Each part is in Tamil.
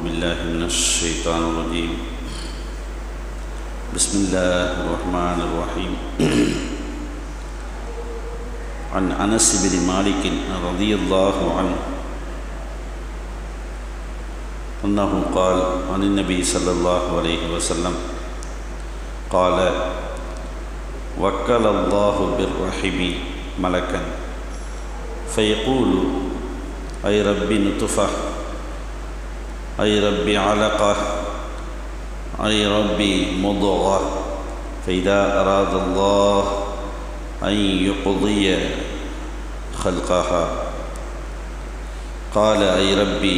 بالله من الشيطان الرجيم بسم الله الرحمن الرحيم عن أنس بن مالك رضي الله عنه أنه قال عن النبي صلى الله عليه وسلم قال وكل الله بالرحم ملكا فيقول أي ربي نطفة أي ربي علقة أي ربي مضغة فإذا أراد الله أن يقضي خلقها قال أي ربي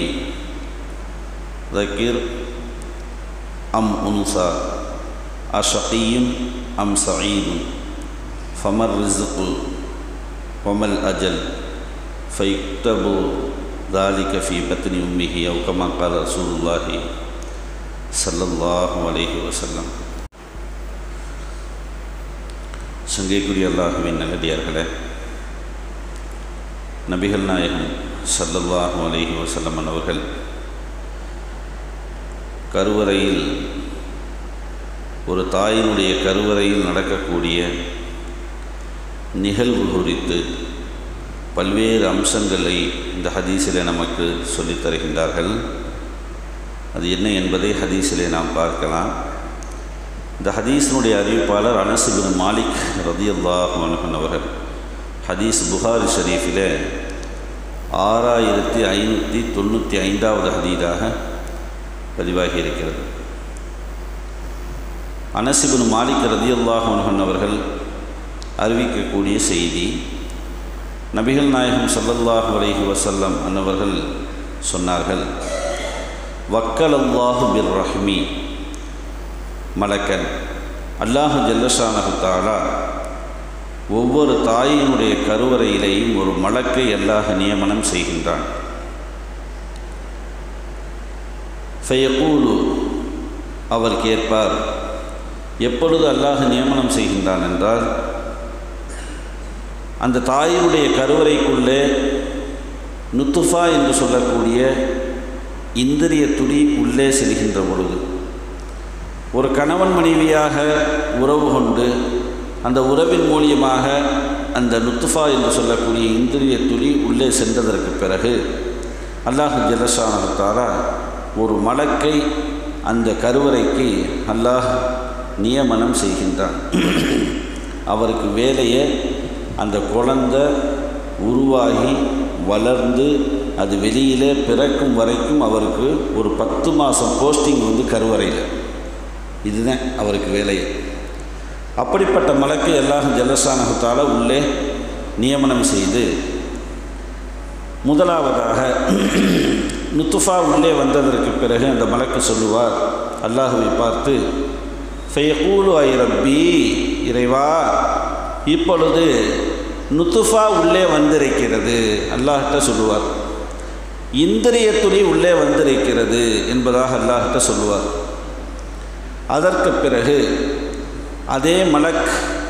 ذكر أم أنثى أشقي أم سعيد فما الرزق وما الأجل فيكتب ذلك في بطن أمه أو كما قال رسول الله صلى الله عليه وسلم சங்கைக்குரிய அல்லாஹுவின் நல்லடியார்களே நபிகள் நாயகம் சல்லல்லாஹு அலைஹி வசல்லமன் அவர்கள் கருவறையில் ஒரு தாயினுடைய கருவறையில் நடக்கக்கூடிய நிகழ்வு குறித்து பல்வேறு அம்சங்களை இந்த ஹதீஸிலே நமக்கு சொல்லித் தருகின்றார்கள் அது என்ன என்பதை ஹதீஸிலே நாம் பார்க்கலாம் இந்த ஹதீஸினுடைய அறிவிப்பாளர் அனசு பின் மாலிக் ரதி அல்லாஹன் அவர்கள் ஹதீஸ் புகாரி ஷரீஃபில் ஆறாயிரத்தி ஐநூற்றி தொண்ணூற்றி ஐந்தாவது ஹதீதாக பதிவாகி இருக்கிறது அனசிபின் மாலிக் ரதி அல்லாஹன் அவர்கள் அறிவிக்கக்கூடிய செய்தி நபிகள் நாயகம் சல்லல்லாஹு அலைஹி வசல்லம் அன்னவர்கள் சொன்னார்கள் வக்கல் அல்லாஹு பிர் ரஹ்மி மலக்கன் அல்லாஹு ஜல்லஷானகுத்தாலா ஒவ்வொரு தாயினுடைய கருவறையிலேயும் ஒரு மலக்கை அல்லாஹ் நியமனம் செய்கின்றான் ஃபயகூலு அவர் கேட்பார் எப்பொழுது அல்லாஹ் நியமனம் செய்கின்றான் என்றால் அந்த தாயினுடைய கருவறைக்குள்ளே நுத்துஃபா என்று சொல்லக்கூடிய இந்திரிய துடி உள்ளே செல்கின்ற பொழுது ஒரு கணவன் மனைவியாக உறவு கொண்டு அந்த உறவின் மூலியமாக அந்த நுத்துஃபா என்று சொல்லக்கூடிய இந்திரிய துளி உள்ளே சென்றதற்கு பிறகு அல்லாஹு ஜலசானத்தாரா ஒரு மலக்கை அந்த கருவறைக்கு அல்லாஹ் நியமனம் செய்கின்றான் அவருக்கு வேலையை அந்த குழந்த உருவாகி வளர்ந்து அது வெளியிலே பிறக்கும் வரைக்கும் அவருக்கு ஒரு பத்து மாதம் போஸ்டிங் வந்து கருவறையில் இதுதான் அவருக்கு வேலை அப்படிப்பட்ட மலக்கு எல்லா ஜலசானகத்தால் உள்ளே நியமனம் செய்து முதலாவதாக நுத்துஃபா உள்ளே வந்ததற்கு பிறகு அந்த மலக்கு சொல்லுவார் அல்லாஹுவை பார்த்து ஃபெயகூலு ஐ ரப்பி இறைவா இப்பொழுது நுத்துஃபா உள்ளே வந்திருக்கிறது அல்லாஹ்கிட்ட சொல்லுவார் இந்திரிய துளி உள்ளே வந்திருக்கிறது என்பதாக அல்லாஹ்கிட்ட சொல்லுவார் அதற்கு பிறகு அதே மலக்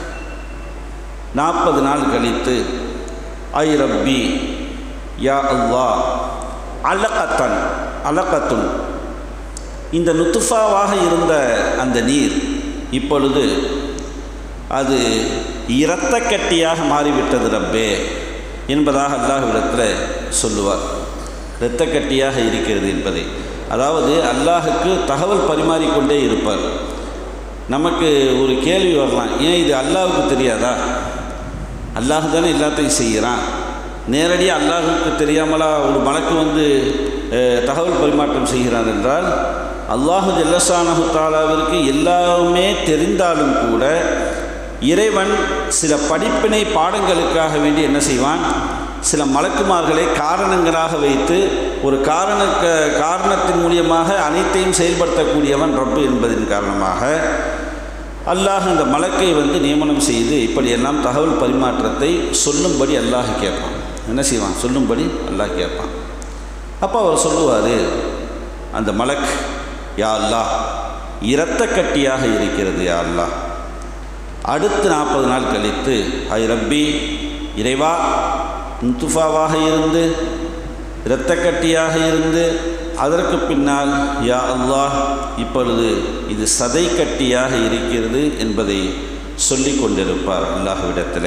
நாற்பது நாள் கழித்து ஐ ரப்பி யா அல்லா அலக்கத்தன் அலக்கத்துன் இந்த நுத்துஃபாவாக இருந்த அந்த நீர் இப்பொழுது அது இரத்த கட்டியாக மாறிவிட்டது ரப்பே என்பதாக அல்லாஹ்விடத்தில் சொல்லுவார் இரத்த கட்டியாக இருக்கிறது என்பதை அதாவது அல்லாஹுக்கு தகவல் பரிமாறிக்கொண்டே இருப்பார் நமக்கு ஒரு கேள்வி வரலாம் ஏன் இது அல்லாஹுக்கு தெரியாதா அல்லாஹ் தானே எல்லாத்தையும் செய்கிறான் நேரடியாக அல்லாஹுக்கு தெரியாமலா ஒரு மலக்கு வந்து தகவல் பரிமாற்றம் செய்கிறான் என்றால் அல்லாஹு ஜல்லசானஹு தாலாவிற்கு எல்லாமே தெரிந்தாலும் கூட இறைவன் சில படிப்பினை பாடங்களுக்காக வேண்டி என்ன செய்வான் சில மலக்குமார்களை காரணங்களாக வைத்து ஒரு காரண காரணத்தின் மூலியமாக அனைத்தையும் செயல்படுத்தக்கூடியவன் ரப்பு என்பதன் காரணமாக அல்லாஹ் இந்த மலக்கை வந்து நியமனம் செய்து இப்படியெல்லாம் தகவல் பரிமாற்றத்தை சொல்லும்படி அல்லாஹ் கேட்பான் என்ன செய்வான் சொல்லும்படி அல்லாஹ் கேட்பான் அப்போ அவர் சொல்லுவார் அந்த மலக் யா அல்லாஹ் இரத்த கட்டியாக இருக்கிறது யா அல்லாஹ் அடுத்து நாற்பது நாள் கழித்து ஐ ரப்பி இறைவா நுத்துஃபாவாக இருந்து இரத்தக்கட்டியாக இருந்து அதற்கு பின்னால் யா அல்லாஹ் இப்பொழுது இது சதை கட்டியாக இருக்கிறது என்பதை சொல்லிக் கொண்டிருப்பார் அல்லாஹ்விடத்தில்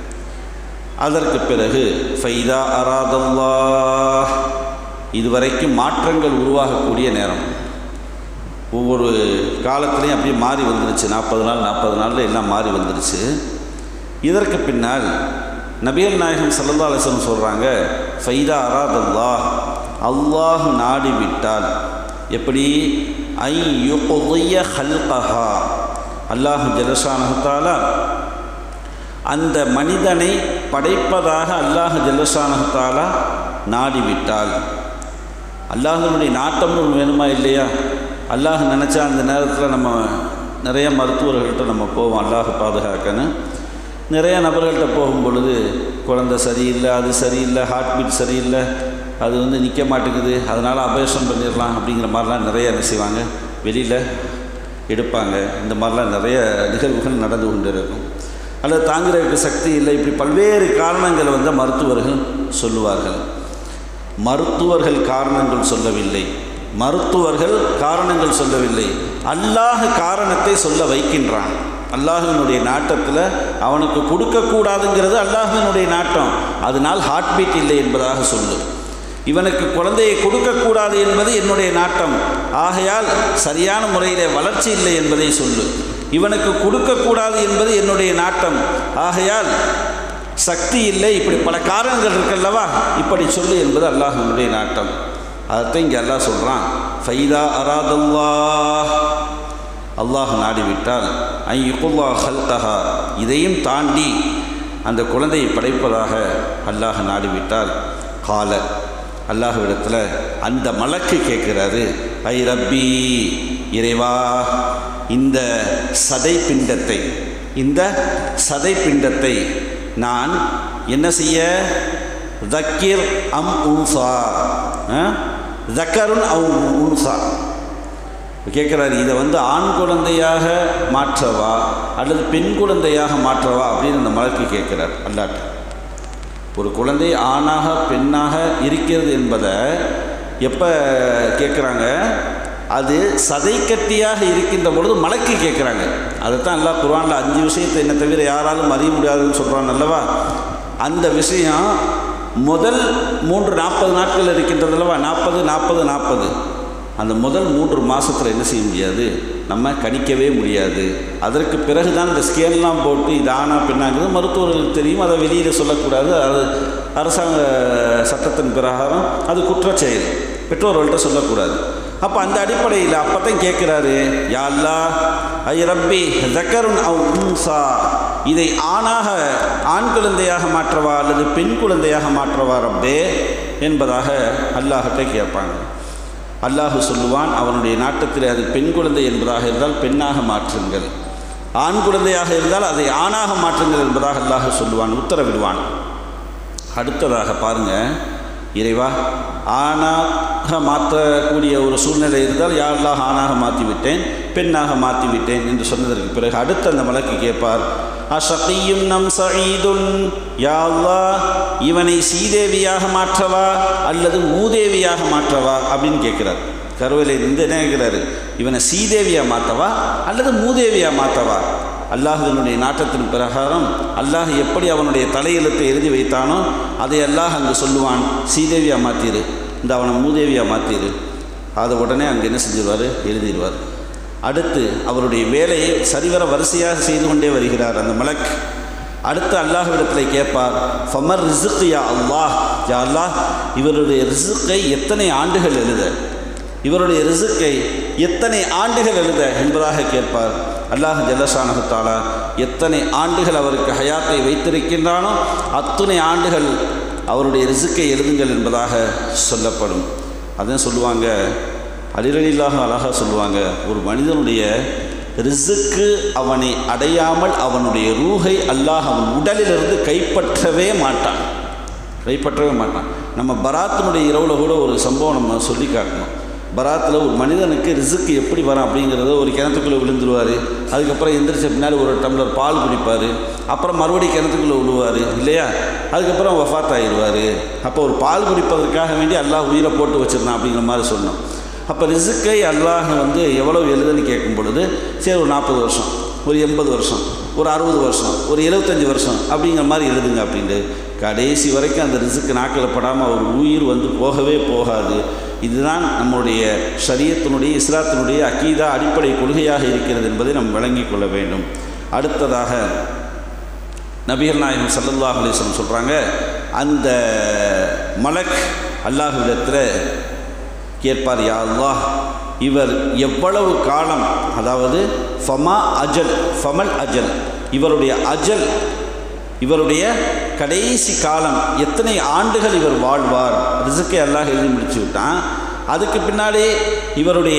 அதற்கு பிறகு ஃபைதா அராதல்லாஹ் இதுவரைக்கும் மாற்றங்கள் உருவாகக்கூடிய நேரம் ஒவ்வொரு காலத்துலேயும் அப்படியே மாறி வந்துருச்சு நாற்பது நாள் நாற்பது நாளில் எல்லாம் மாறி வந்துருச்சு இதற்கு பின்னால் நபியல் நாயகம் சல்லா அலிஸ்லம் சொல்கிறாங்க ஃபைதா அராதல்லாஹ் அல்லாஹ் நாடி விட்டால் எப்படி ஐ யுடைய ஹல்கஹா அல்லாஹு ஜலசானகத்தாலா அந்த மனிதனை படைப்பதாக அல்லாஹ் ஜல்லசானகத்தாலா நாடிவிட்டால் அல்லாஹனுடைய நாட்டம்னு ஒன்று வேணுமா இல்லையா அல்லாஹ் நினச்சா அந்த நேரத்தில் நம்ம நிறைய மருத்துவர்கள்ட்ட நம்ம போவோம் அல்லாஹ் பாதுகாக்கணும் நிறைய நபர்கள்ட்ட போகும் பொழுது குழந்தை சரியில்லை அது சரியில்லை ஹார்ட் பீட் சரியில்லை அது வந்து நிற்க மாட்டேங்குது அதனால் அபேஷன் பண்ணிடலாம் அப்படிங்கிற மாதிரிலாம் நிறைய என்ன செய்வாங்க வெளியில் எடுப்பாங்க இந்த மாதிரிலாம் நிறைய நிகழ்வுகள் நடந்து கொண்டு இருக்கும் அல்லது தாங்கிறதுக்கு சக்தி இல்லை இப்படி பல்வேறு காரணங்களை வந்து மருத்துவர்கள் சொல்லுவார்கள் மருத்துவர்கள் காரணங்கள் சொல்லவில்லை மருத்துவர்கள் காரணங்கள் சொல்லவில்லை அல்லாஹ் காரணத்தை சொல்ல வைக்கின்றான் அல்லாஹினுடைய நாட்டத்தில் அவனுக்கு கொடுக்கக்கூடாதுங்கிறது அல்லாஹினுடைய நாட்டம் அதனால் ஹார்ட் பீட் இல்லை என்பதாக சொல்லு இவனுக்கு குழந்தையை கொடுக்கக்கூடாது என்பது என்னுடைய நாட்டம் ஆகையால் சரியான முறையில் வளர்ச்சி இல்லை என்பதை சொல்லு இவனுக்கு கொடுக்கக்கூடாது என்பது என்னுடைய நாட்டம் ஆகையால் சக்தி இல்லை இப்படி பல காரணங்கள் இருக்கல்லவா இப்படி சொல்லு என்பது அல்லாஹனுடைய நாட்டம் அதைத்தான் இங்கே அல்லாஹ் சொல்கிறான் ஃபைதா அராதல்லா அல்லாஹ் நாடிவிட்டால் ஐ யுகுல்லா ஹல்தஹா இதையும் தாண்டி அந்த குழந்தையை படைப்பதாக அல்லாஹ் நாடிவிட்டால் கால அல்லாஹ்விடத்தில் அந்த மலக்கு கேட்குறாரு ஐ ரப்பி இறைவா இந்த சதை பிண்டத்தை இந்த சதை பிண்டத்தை நான் என்ன செய்ய தக்கீர் அம் உன்சா தக்கருன் அம் உன்சா கேட்குறாரு இதை வந்து ஆண் குழந்தையாக மாற்றவா அல்லது பெண் குழந்தையாக மாற்றவா அப்படின்னு அந்த மலக்கு கேட்குறார் அல்லாட்ட ஒரு குழந்தை ஆணாக பெண்ணாக இருக்கிறது என்பதை எப்போ கேட்குறாங்க அது சதை கட்டியாக இருக்கின்ற பொழுது மலக்கு கேட்குறாங்க அதைத்தான் எல்லாம் குரானில் அஞ்சு விஷயத்தை என்ன தவிர யாராலும் அறிய முடியாதுன்னு சொல்கிறான் அல்லவா அந்த விஷயம் முதல் மூன்று நாற்பது நாட்கள் இருக்கின்றது அல்லவா நாற்பது நாற்பது நாற்பது அந்த முதல் மூன்று மாதத்தில் என்ன செய்ய முடியாது நம்ம கணிக்கவே முடியாது அதற்கு பிறகு தான் இந்த ஸ்கேன்லாம் போட்டு இது ஆனா பெண்ணாங்கிறது மருத்துவர்களுக்கு தெரியும் அதை வெளியில் சொல்லக்கூடாது அது அரசாங்க சட்டத்தின் பிரகாரம் அது குற்றச்செயல் பெற்றோர்கள்ட்ட சொல்லக்கூடாது அப்போ அந்த அடிப்படையில் அப்போ தான் கேட்குறாரு யாழ்லா ஐ ரப்பி ஜக்கருன் அவ் உன்சா இதை ஆணாக ஆண் குழந்தையாக மாற்றவா அல்லது பெண் குழந்தையாக மாற்றவா ரப்பே என்பதாக அல்லாஹத்தை கேட்பாங்க அல்லாஹு சொல்லுவான் அவனுடைய நாட்டத்தில் அது பெண் குழந்தை என்பதாக இருந்தால் பெண்ணாக மாற்றுங்கள் ஆண் குழந்தையாக இருந்தால் அதை ஆணாக மாற்றுங்கள் என்பதாக அல்லாஹ் சொல்லுவான் உத்தரவிடுவான் அடுத்ததாக பாருங்கள் இறைவா ஆணாக மாற்றக்கூடிய ஒரு சூழ்நிலை இருந்தால் யாரெல்லாம் ஆணாக மாற்றி விட்டேன் பெண்ணாக மாற்றி விட்டேன் என்று சொன்னதற்கு பிறகு அடுத்த அந்த மலக்கு கேட்பார் அஷகியும் நம் சயீதுன் யாவா இவனை சீதேவியாக மாற்றவா அல்லது மூதேவியாக மாற்றவா அப்படின்னு கேட்குறார் கருவிலை இருந்து என்ன கேட்குறாரு இவனை சீதேவியாக மாற்றவா அல்லது மூதேவியாக மாற்றவா அல்லாஹினுடைய நாட்டத்தின் பிரகாரம் அல்லாஹ் எப்படி அவனுடைய தலையெழுத்தை எழுதி வைத்தானோ அதை அல்லாஹ் அங்கே சொல்லுவான் சீதேவியாக மாற்றிடு இந்த அவனை மூதேவியாக மாற்றிடு அதை உடனே அங்கே என்ன செஞ்சிருவார் எழுதிடுவார் அடுத்து அவருடைய வேலையை சரிவர வரிசையாக செய்து கொண்டே வருகிறார் அந்த மலக் அடுத்து அல்லாஹ்விடத்தில் கேட்பார் ஃபமர் ரிசுக் யா அல்லாஹ் யா அல்லாஹ் இவருடைய ரிசுக்கை எத்தனை ஆண்டுகள் எழுத இவருடைய ரிசுக்கை எத்தனை ஆண்டுகள் எழுத என்பதாக கேட்பார் அல்லாஹ் ஜல்லசானகத்தாலா எத்தனை ஆண்டுகள் அவருக்கு ஹயாத்தை வைத்திருக்கின்றானோ அத்தனை ஆண்டுகள் அவருடைய ரிசுக்கை எழுதுங்கள் என்பதாக சொல்லப்படும் அதான் சொல்லுவாங்க அலிரலில்லாக அழகாக சொல்லுவாங்க ஒரு மனிதனுடைய ரிசுக்கு அவனை அடையாமல் அவனுடைய ரூஹை அல்லாஹ் அவன் உடலிலிருந்து கைப்பற்றவே மாட்டான் கைப்பற்றவே மாட்டான் நம்ம பராத்தினுடைய இரவில் கூட ஒரு சம்பவம் நம்ம சொல்லி காட்டணும் பராத்தில் ஒரு மனிதனுக்கு ரிசுக்கு எப்படி வரும் அப்படிங்கிறத ஒரு கிணத்துக்குள்ளே விழுந்துருவார் அதுக்கப்புறம் எந்திரிச்ச பின்னாடி ஒரு டம்ளர் பால் குடிப்பார் அப்புறம் மறுபடியும் கிணத்துக்குள்ளே விழுவார் இல்லையா அதுக்கப்புறம் வஃபாத் ஆகிடுவார் அப்போ ஒரு பால் குடிப்பதற்காக வேண்டி அல்லாஹ் உயிரை போட்டு வச்சிருந்தான் அப்படிங்கிற மாதிரி சொன்னோம் அப்போ ரிசுக்கை அல்லாஹ் வந்து எவ்வளோ எழுதுன்னு கேட்கும் பொழுது சரி ஒரு நாற்பது வருஷம் ஒரு எண்பது வருஷம் ஒரு அறுபது வருஷம் ஒரு எழுபத்தஞ்சி வருஷம் அப்படிங்கிற மாதிரி எழுதுங்க அப்படின்ட்டு கடைசி வரைக்கும் அந்த ரிசுக்கு நாக்கில் படாமல் ஒரு உயிர் வந்து போகவே போகாது இதுதான் நம்முடைய ஷரியத்தினுடைய இஸ்லாத்தினுடைய அக்கீதா அடிப்படை கொள்கையாக இருக்கிறது என்பதை நாம் விளங்கிக் கொள்ள வேண்டும் அடுத்ததாக நபிகள் நாயகம் சல்லல்லாஹ் அலிஸ்லம் சொல்கிறாங்க அந்த மலக் அல்லாஹ்விடத்தில் கேட்பார் யா அல்லாஹ் இவர் எவ்வளவு காலம் அதாவது ஃபமா அஜல் ஃபமல் அஜல் இவருடைய அஜல் இவருடைய கடைசி காலம் எத்தனை ஆண்டுகள் இவர் வாழ்வார் ரிசுக்கை அல்லாஹ் எழுதி முடிச்சு விட்டான் அதுக்கு பின்னாடி இவருடைய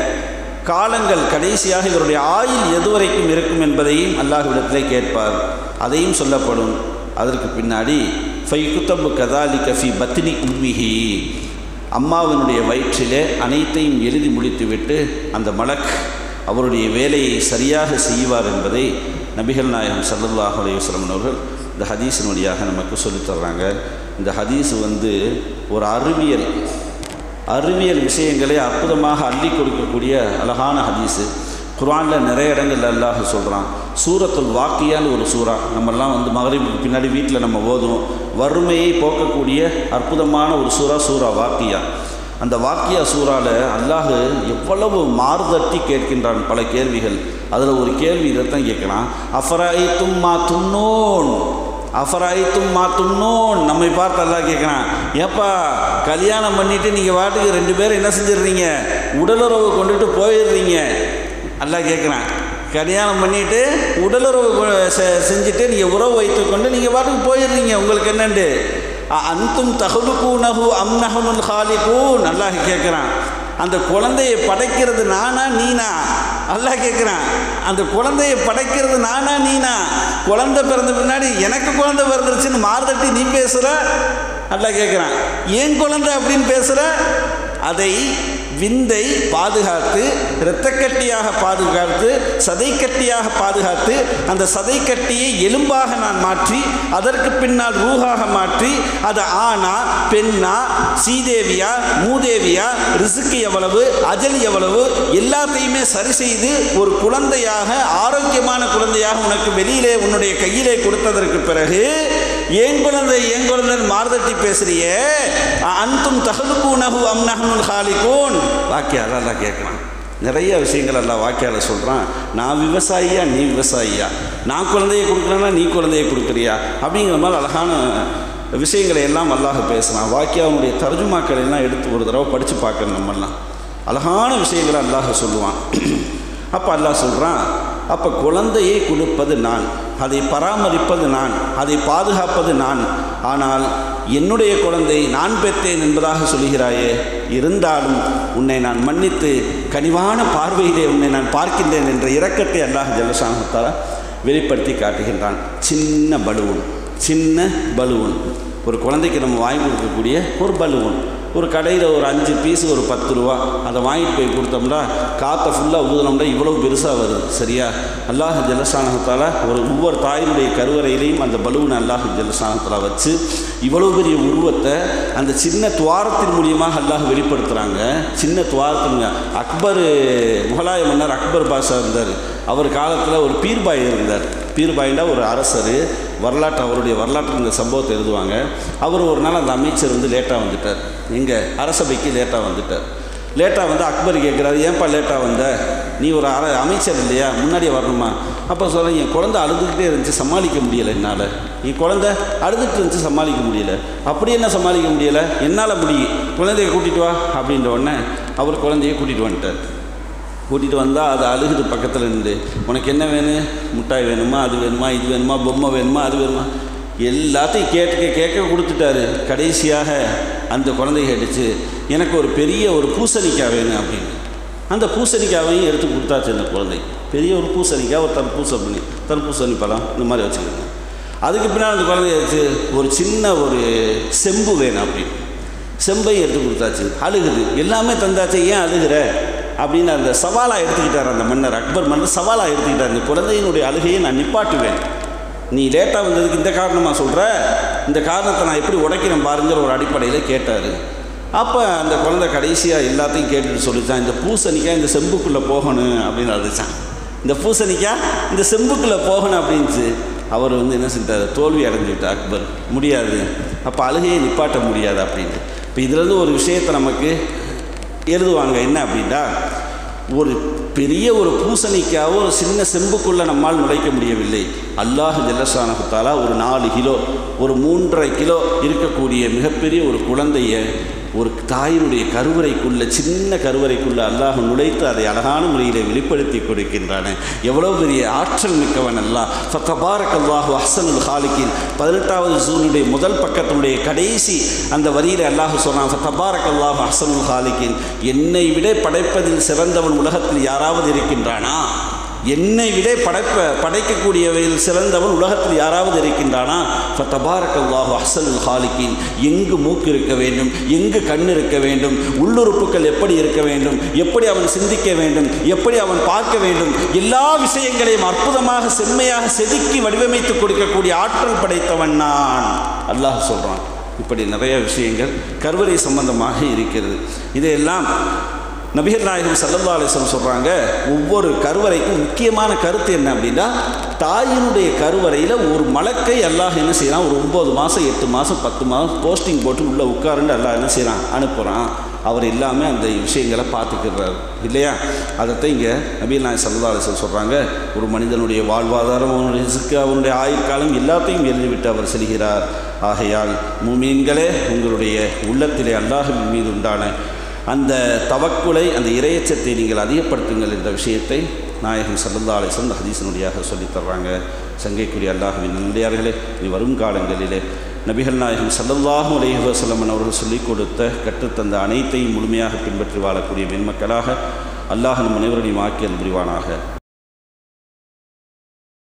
காலங்கள் கடைசியாக இவருடைய ஆயுள் எதுவரைக்கும் இருக்கும் என்பதையும் அல்லாஹ்விடத்திலே கேட்பார் அதையும் சொல்லப்படும் அதற்கு பின்னாடி ஃபை குத்தபு கதாலி கஃபி பத்னி உம்மிஹி அம்மாவினுடைய வயிற்றிலே அனைத்தையும் எழுதி முடித்துவிட்டு அந்த மலக் அவருடைய வேலையை சரியாக செய்வார் என்பதை நபிகள் நாயகம் சல்லல்லாஹ் அலையுஸ்லம் அவர்கள் இந்த ஹதீஸின் வழியாக நமக்கு சொல்லித் தர்றாங்க இந்த ஹதீஸ் வந்து ஒரு அறிவியல் அறிவியல் விஷயங்களை அற்புதமாக அள்ளி கொடுக்கக்கூடிய அழகான ஹதீஸு குர்ஆனில் நிறைய இடங்கள் அல்லாஹ் சொல்கிறான் சூரத்துல் வாக்கியான்னு ஒரு சூறா நம்மெல்லாம் வந்து மகரிபுக்கு பின்னாடி வீட்டில் நம்ம ஓதுவோம் வறுமையை போக்கக்கூடிய அற்புதமான ஒரு சூறா சூறா வாக்கியா அந்த வாக்கியா சூறாவில் அல்லாஹ் எவ்வளவு மாறுதட்டி கேட்கின்றான் பல கேள்விகள் அதில் ஒரு கேள்வி இதைத்தான் கேட்குறான் அஃபராய் தும்மா துன்னோன் அஃபராய் தும்மா துன்னோன் நம்மை பார்த்து அல்லாஹ் கேட்குறான் ஏப்பா கல்யாணம் பண்ணிவிட்டு நீங்கள் வாட்டுக்கு ரெண்டு பேரும் என்ன செஞ்சிடுறீங்க உடலுறவு கொண்டுட்டு போயிடுறீங்க அல்லாஹ் கேட்குறான் கல்யாணம் பண்ணிவிட்டு உடலுறவு கொ- செ- செஞ்சுட்டு நீங்கள் உறவு வைத்துக்கொண்டு நீங்கள் பாட்டுக்கு போயிடுறீங்க உங்களுக்கு என்னண்டு அ- அன்தும் தகுலுக்கூனஹு அம்னஹனுல் ஹாலிகூன் அல்லாஹ் கேட்குறான் அந்த குழந்தையை படைக்கிறது நானா நீனா அல்லாஹ் கேட்குறான் அந்த குழந்தையை படைக்கிறது நானா நீனா குழந்தை பிறந்த பின்னாடி எனக்கு குழந்தை பிறந்துருச்சுன்னு மாறுதட்டி நீ பேசுகிற அல்லாஹ் கேட்குறான் ஏன் குழந்தை அப்படின்னு பேசுகிற அதை விந்தை பாதுகாத்து இரத்தக்கட்டியாக பாதுகாத்து சதைக்கட்டியாக பாதுகாத்து அந்த சதைக்கட்டியை எலும்பாக நான் மாற்றி அதற்கு பின்னால் ரூஹாக மாற்றி அது ஆணா பெண்ணா சீதேவியா மூதேவியா ரிசுக்கு எவ்வளவு அஜல் எவ்வளவு எல்லாத்தையுமே சரி செய்து ஒரு குழந்தையாக ஆரோக்கியமான குழந்தையாக உனக்கு வெளியிலே உன்னுடைய கையிலே கொடுத்ததற்கு பிறகு ஏன் குழந்தை ஏன் குழந்தை மாறுதட்டி பேசுறியே அன்தும் தகலுக்கூனஹு அம்னஹனுல் ஹாலிகூன் வாக்கியா அதான் கேட்குறான் நிறைய விஷயங்கள் எல்லாம் வாக்கியால சொல்கிறான் நான் விவசாயியா நீ விவசாயியா நான் குழந்தைய கொடுக்குறேன்னா நீ குழந்தைய கொடுக்குறியா அப்படிங்கிற மாதிரி அழகான விஷயங்களை எல்லாம் அல்லாஹ் பேசுகிறான் வாக்கியாவுடைய தர்ஜுமாக்கள் எல்லாம் எடுத்து ஒரு தடவை படித்து பார்க்கணும் நம்மெல்லாம் அழகான விஷயங்களை அல்லாஹ் சொல்லுவான் அப்போ அல்லாஹ் சொல்கிறான் அப்போ குழந்தையை கொடுப்பது நான் அதை பராமரிப்பது நான் அதை பாதுகாப்பது நான் ஆனால் என்னுடைய குழந்தை நான் பெற்றேன் என்பதாக சொல்கிறாயே இருந்தாலும் உன்னை நான் மன்னித்து கனிவான பார்வையிலே உன்னை நான் பார்க்கின்றேன் என்ற இரக்கத்தை அல்லாஹ் ஜலசானத்தால் வெளிப்படுத்தி காட்டுகின்றான் சின்ன பலூன் சின்ன பலூன் ஒரு குழந்தைக்கு நம்ம வாங்கி கொடுக்கக்கூடிய ஒரு பலூன் ஒரு கடையில் ஒரு அஞ்சு பீஸ் ஒரு பத்து ரூபா அதை வாங்கிட்டு போய் கொடுத்தோம்னா காற்றை ஃபுல்லாக ஊதுனோம்னா இவ்வளோ பெருசாக வருது சரியா அல்லாஹ் ஜலசானகத்தால் ஒரு ஒவ்வொரு தாயினுடைய கருவறையிலையும் அந்த பலூனை அல்லாஹ் ஜலசானத்தில் வச்சு இவ்வளோ பெரிய உருவத்தை அந்த சின்ன துவாரத்தின் மூலியமாக அல்லாஹ் வெளிப்படுத்துகிறாங்க சின்ன துவாரத்தினுங்க அக்பர் முகலாய மன்னர் அக்பர் பாஷா இருந்தார் அவர் காலத்தில் ஒரு பீர்பாய் இருந்தார் பீர்பாய்னா ஒரு அரசர் வரலாற்று அவருடைய வரலாற்று இந்த சம்பவத்தை எழுதுவாங்க அவர் ஒரு நாள் அந்த அமைச்சர் வந்து லேட்டாக வந்துட்டார் எங்கே அரசபைக்கு லேட்டாக வந்துட்டார் லேட்டாக வந்து அக்பர் கேட்குறாரு ஏன்பா லேட்டாக வந்த நீ ஒரு அர அமைச்சர் இல்லையா முன்னாடியே வரணுமா அப்போ சொல்ல என் குழந்தை அழுதுகிட்டே இருந்துச்சு சமாளிக்க முடியலை என்னால் என் குழந்தை அழுதுகிட்டு இருந்துச்சு சமாளிக்க முடியல அப்படி என்ன சமாளிக்க முடியலை என்னால் முடியும் குழந்தைய கூட்டிகிட்டு வா அப்படின்ற உடனே அவர் குழந்தைய கூட்டிகிட்டு வந்துட்டார் கூட்டிகிட்டு வந்தால் அது அழுகுது பக்கத்தில் இருந்து உனக்கு என்ன வேணும் முட்டாய் வேணுமா அது வேணுமா இது வேணுமா பொம்மை வேணுமா அது வேணுமா எல்லாத்தையும் கேட்க கேட்க கொடுத்துட்டாரு கடைசியாக அந்த குழந்தை கேட்டுச்சு எனக்கு ஒரு பெரிய ஒரு பூசணிக்காய் வேணும் அப்படின்னு அந்த பூசணிக்காவையும் எடுத்து கொடுத்தாச்சு அந்த குழந்தை பெரிய ஒரு பூசணிக்காய் ஒரு தர்பூசை பண்ணி தர்பூசணி பழம் இந்த மாதிரி வச்சுக்கோங்க அதுக்கு பின்னால் அந்த குழந்தை வச்சு ஒரு சின்ன ஒரு செம்பு வேணும் அப்படின்னு செம்பையும் எடுத்து கொடுத்தாச்சு அழுகுது எல்லாமே தந்தாச்சு ஏன் அழுகிற அப்படின்னு அந்த சவாலாக எடுத்துக்கிட்டார் அந்த மன்னர் அக்பர் மன்னர் சவாலாக எடுத்துக்கிட்டார் இந்த குழந்தையினுடைய அழுகையை நான் நிப்பாட்டுவேன் நீ லேட்டாக வந்ததுக்கு இந்த காரணமாக சொல்கிற இந்த காரணத்தை நான் எப்படி உடைக்கிறேன் பாருங்கிற ஒரு அடிப்படையில் கேட்டார் அப்போ அந்த குழந்தை கடைசியாக எல்லாத்தையும் கேட்டுட்டு சொல்லிச்சான் இந்த பூசணிக்காய் இந்த செம்புக்குள்ளே போகணும் அப்படின்னு அழுதுச்சான் இந்த பூசணிக்காய் இந்த செம்புக்குள்ளே போகணும் அப்படின்ச்சு அவர் வந்து என்ன செஞ்சார் தோல்வி அடைஞ்சுக்கிட்டார் அக்பர் முடியாது அப்போ அழுகையை நிப்பாட்ட முடியாது அப்படின்ட்டு இப்போ இதுலேருந்து ஒரு விஷயத்தை நமக்கு எழுதுவாங்க என்ன அப்படின்னா ஒரு பெரிய ஒரு பூசணிக்காவோ ஒரு சின்ன செம்புக்குள்ளே நம்மால் நுழைக்க முடியவில்லை அல்லாஹ் ஜல்லசானகுத்தாலா ஒரு நாலு கிலோ ஒரு மூன்றரை கிலோ இருக்கக்கூடிய மிகப்பெரிய ஒரு குழந்தைய ஒரு தாயினுடைய கருவறைக்குள்ள சின்ன கருவறைக்குள்ள அல்லாஹ் நுழைத்து அதை அழகான முறையில் வெளிப்படுத்தி கொடுக்கின்றான எவ்வளோ பெரிய ஆற்றல் மிக்கவன் அல்லாஹ் ஃபத்தபாரக் அல்லாஹு அஹ்சனுல் ஹாலிக்கின் பதினெட்டாவது ஜூனுடைய முதல் பக்கத்தினுடைய கடைசி அந்த வரியில் அல்லாஹ் சொன்னான் ஃபத்தபாரக் அல்லாஹு அஹ்சனுல் ஹாலிக்கின் என்னை விட படைப்பதில் சிறந்தவன் உலகத்தில் யாராவது இருக்கின்றானா என்னை விட படைப்ப படைக்கக்கூடியவையில் சிறந்தவன் உலகத்தில் யாராவது இருக்கின்றானா ஃபத்தபாரக்கல்லாஹு அஹ்சனுல் ஹாலிக்கின் எங்கு மூக்கு இருக்க வேண்டும் எங்கு கண் இருக்க வேண்டும் உள்ளுறுப்புகள் எப்படி இருக்க வேண்டும் எப்படி அவன் சிந்திக்க வேண்டும் எப்படி அவன் பார்க்க வேண்டும் எல்லா விஷயங்களையும் அற்புதமாக செம்மையாக செதுக்கி வடிவமைத்து கொடுக்கக்கூடிய ஆற்றல் படைத்தவன் நான் அல்லாஹ் சொல்கிறான் இப்படி நிறைய விஷயங்கள் கருவறை சம்பந்தமாக இருக்கிறது இதையெல்லாம் நபிகள் நாயகம் சல்லல்லா அலிஸ்லம் சொல்கிறாங்க ஒவ்வொரு கருவறைக்கும் முக்கியமான கருத்து என்ன அப்படின்னா தாயினுடைய கருவறையில் ஒரு மலக்கை அல்லாஹ் என்ன செய்கிறான் ஒரு ஒம்பது மாதம் எட்டு மாதம் பத்து மாதம் போஸ்டிங் போட்டு உள்ளே உட்காருன்னு அல்லாஹ் என்ன செய்கிறான் அனுப்புகிறான் அவர் எல்லாமே அந்த விஷயங்களை பார்த்துக்கிறார் இல்லையா அதைத்தான் இங்கே நபிகள் நாயகம் சல்லா அலிஸ்லம் சொல்கிறாங்க ஒரு மனிதனுடைய வாழ்வாதாரம் அவனுடைய ரிஸ்க்கு அவனுடைய ஆயுட்காலம் எல்லாத்தையும் எழுதிவிட்டு அவர் செல்கிறார் ஆகையால் மூமீன்களே உங்களுடைய உள்ளத்திலே அல்லாஹின் மீது உண்டான அந்த தவக்குலை அந்த இரையச்சத்தை நீங்கள் அதிகப்படுத்துங்கள் என்ற விஷயத்தை நாயகம் சல்லல்லா அலிஸ்லம் இந்த ஹதீசனுடையாக சொல்லித் தர்றாங்க சங்கைக்குரிய அல்லாஹுவின் நல்லடியார்களே இனி வரும் காலங்களிலே நபிகள் நாயகம் சல்லல்லாஹு அலைஹி வஸல்லம் அவர்கள் சொல்லிக் கொடுத்த கற்றுத்தந்த அனைத்தையும் முழுமையாக பின்பற்றி வாழக்கூடிய மென்மக்களாக அல்லாஹ் நம் அனைவரையும் ஆக்கியல் புரிவானாக